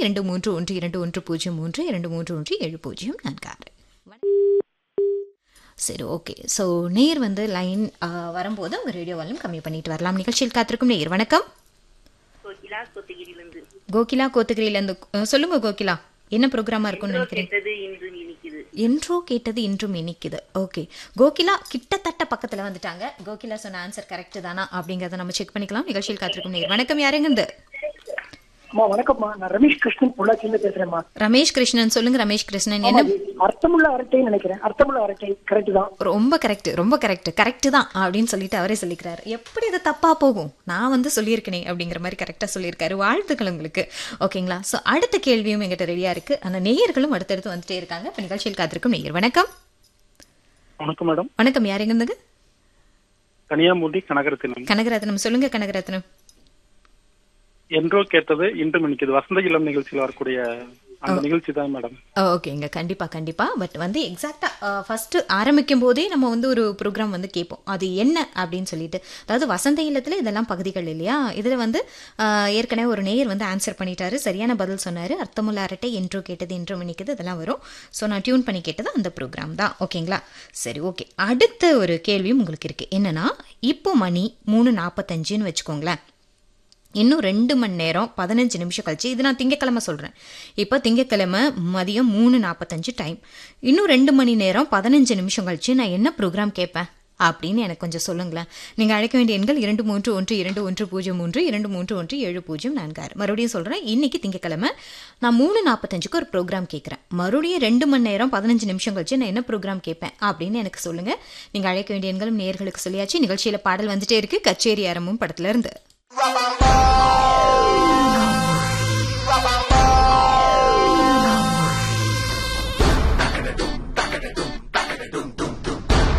இரண்டு மூன்று ஒன்று இரண்டு ஒன்று பூஜ்ஜியம் மூன்று இரண்டு மூன்று ஒன்று ஏழு பூஜ்ஜியம் நான்கு ஆறு சரி ஓகே ஸோ நேர் வந்து லைன் வரும்போது உங்க ரேடியோ வால்யூம் கம்மி பண்ணிட்டு வரலாம் நிகழ்ச்சியில் காத்திருக்கும் நேர் வணக்கம் கோகிலா கொத்தகிரியிலிருந்து கோகிலா கோத்தகிரியிலேருந்து அஹ், சொல்லுங்க கோகிலா என்ன ப்ரோக்ராமா இருக்கும்னு நினைக்கிறேன் கேட்டது இன்று இனிக்குது என்றோ கேட்டது இன்றும் இனிக்குது ஓகே கோகிலா கிட்டத்தட்ட பக்கத்துல வந்துட்டாங்க கோகிலா சொன்ன ஆன்சர் கரெக்ட் தானா அப்படிங்கறத நம்ம செக் பண்ணிக்கலாம் நிகழ்ச்சியில் காத்திருக்கும் நேர் வணக்கம் யாருங்க அம்மா வணக்கம்மா நான் ரமேஷ் கிருஷ்ணன் பொள்ளாச்சியில பேசுறேன்மா ரமேஷ் கிருஷ்ணன் சொல்லுங்க ரமேஷ் கிருஷ்ணன் என்ன அது அர்த்தமுள்ள அரட்டைன்னு நினைக்கிறேன் அர்த்தமுள்ள அரட்டை கரெக்ட் தான் ரொம்ப கரெக்ட் ரொம்ப கரெக்ட் கரெக்ட் தான் அப்படின்னு சொல்லிட்டு அவரே சொல்லிக்கிறாரு எப்படி இது தப்பா போகும் நான் வந்து சொல்லியிருக்கனே அப்படிங்கிற மாதிரி கரெக்டா சொல்லியிருக்காரு வாழ்த்துக்கள் உங்களுக்கு ஓகேங்களா ஸோ அடுத்த கேள்வியும் எங்கிட்ட ரெடியா இருக்கு அந்த நேயர்களும் அடுத்தடுத்து வந்துட்டே இருக்காங்க இப்போ நிகழ்ச்சியில் காத்திருக்கும் நேயர் வணக்கம் வணக்கம் மேடம் வணக்கம் யார் எங்கிருந்துங்க கனியாமூர்த்தி கனகரத்தினம் கனகரத்னம் சொல்லுங்க கனகரத்னம் என்றோ கேட்டது இன்று மணிக்குது வசந்த இளம் நிகழ்ச்சியில் வரக்கூடிய அந்த நிகழ்ச்சி தான் மேடம் ஓகேங்க கண்டிப்பா கண்டிப்பா பட் வந்து எக்ஸாக்டா ஃபர்ஸ்ட் ஆரம்பிக்கும் போதே நம்ம வந்து ஒரு ப்ரோக்ராம் வந்து கேட்போம் அது என்ன அப்படின்னு சொல்லிட்டு அதாவது வசந்த இல்லத்துல இதெல்லாம் பகுதிகள் இல்லையா இதுல வந்து அஹ், ஏற்கனவே ஒரு நேயர் வந்து ஆன்சர் பண்ணிட்டாரு சரியான பதில் சொன்னாரு அர்த்தமுள்ள அரட்டை என்றோ கேட்டது என்றோ மணிக்குது இதெல்லாம் வரும் ஸோ நான் டியூன் பண்ணி கேட்டது அந்த ப்ரோக்ராம் தான் ஓகேங்களா சரி ஓகே அடுத்த ஒரு கேள்வியும் உங்களுக்கு இருக்கு என்னன்னா இப்போ மணி மூணு நாற்பத்தஞ்சுன்னு வச்சுக்கோங்களேன் இன்னும் ரெண்டு மணி நேரம் பதினஞ்சு நிமிஷம் கழிச்சு இது நான் திங்கக்கிழமை சொல்கிறேன் இப்போ திங்கக்கிழமை மதியம் மூணு நாற்பத்தஞ்சு டைம் இன்னும் ரெண்டு மணி நேரம் பதினஞ்சு நிமிஷம் கழிச்சு நான் என்ன ப்ரோக்ராம் கேட்பேன் அப்படின்னு எனக்கு கொஞ்சம் சொல்லுங்களேன் நீங்கள் அழைக்க வேண்டிய எண்கள் இரண்டு மூன்று ஒன்று இரண்டு ஒன்று பூஜ்ஜியம் மூன்று இரண்டு மூன்று ஒன்று ஏழு பூஜ்ஜியம் நான்கு ஆறு மறுபடியும் சொல்கிறேன் இன்னைக்கு திங்கக்கிழமை நான் மூணு நாற்பத்தஞ்சுக்கு ஒரு ப்ரோக்ராம் கேட்குறேன் மறுபடியும் ரெண்டு மணி நேரம் பதினஞ்சு நிமிஷம் கழிச்சு நான் என்ன ப்ரோக்ராம் கேட்பேன் அப்படின்னு எனக்கு சொல்லுங்கள் நீங்கள் அழைக்க வேண்டிய எண்களும் நேர்களுக்கு சொல்லியாச்சு நிகழ்ச்சியில் பாடல் வந்துட்டே இருக்கு கச்சேரி ஆரம்பம் படத்துல இருந்து